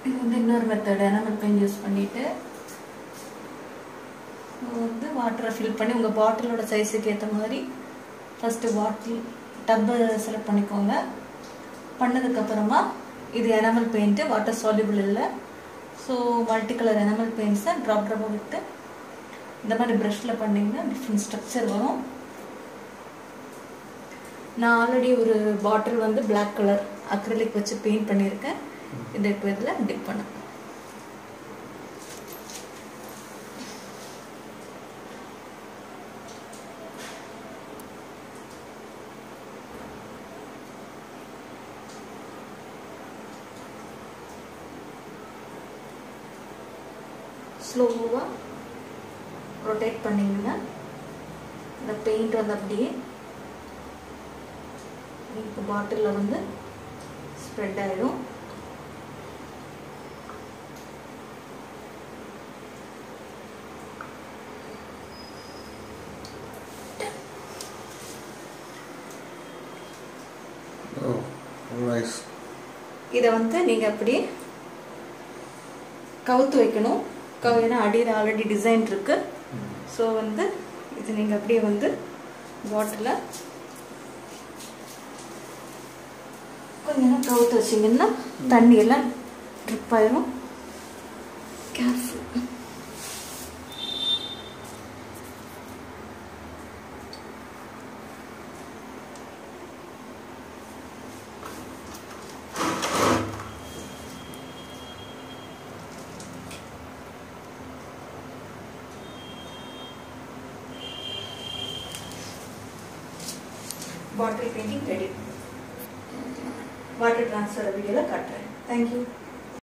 இது வந்து இன்னொரு மெத்தட் எனாமல் பெயின் யூஸ் பண்ணிட்டு வந்து வாட்டரை ஃபில் பண்ணி உங்கள் பாட்டிலோட சைஸுக்கு ஏற்ற மாதிரி ஃபஸ்ட்டு பாட்டில் டப்பை செலக்ட் பண்ணிக்கோங்க பண்ணதுக்கப்புறமா இது எனாமல் பெயிண்ட்டு வாட்டர் சால்யூபிள் இல்லை ஸோ மல்டி கலர் எனாமல் பெயிண்ட்ஸை ட்ராப் ட்ராப்பாக விட்டு இந்த மாதிரி ப்ரஷில் பண்ணிங்கன்னா டிஃப்ரெண்ட் ஸ்ட்ரக்சர் வரும் நான் ஆல்ரெடி ஒரு பாட்டில் வந்து பிளாக் கலர் அக்ரலிக் வச்சு பெயிண்ட் பண்ணியிருக்கேன் இந்த இப்போ இதில் டிப் பண்ணேன் ஸ்லோவாக ரொட்டேட் பண்ணிங்கன்னா இந்த பெயிண்ட் வந்து அப்படியே இப்போ பாட்டிலில் வந்து ஸ்ப்ரெட் ஆகிடும் Oh, nice. இதை வந்து நீங்கள் அப்படியே கவுத்து வைக்கணும் கவு ஏன்னா அடியில் ஆல்ரெடி டிசைன் இருக்கு ஸோ வந்து இது நீங்கள் அப்படியே வந்து பாட்டிலில் கொஞ்ச நேரம் கவுத்து வச்சிங்கன்னா தண்ணி எல்லாம் ட்ரிப் ஆயிரும் careful bottle painting ready water transfer வீடியோவில் காட்டுறேன் தேங்க்யூ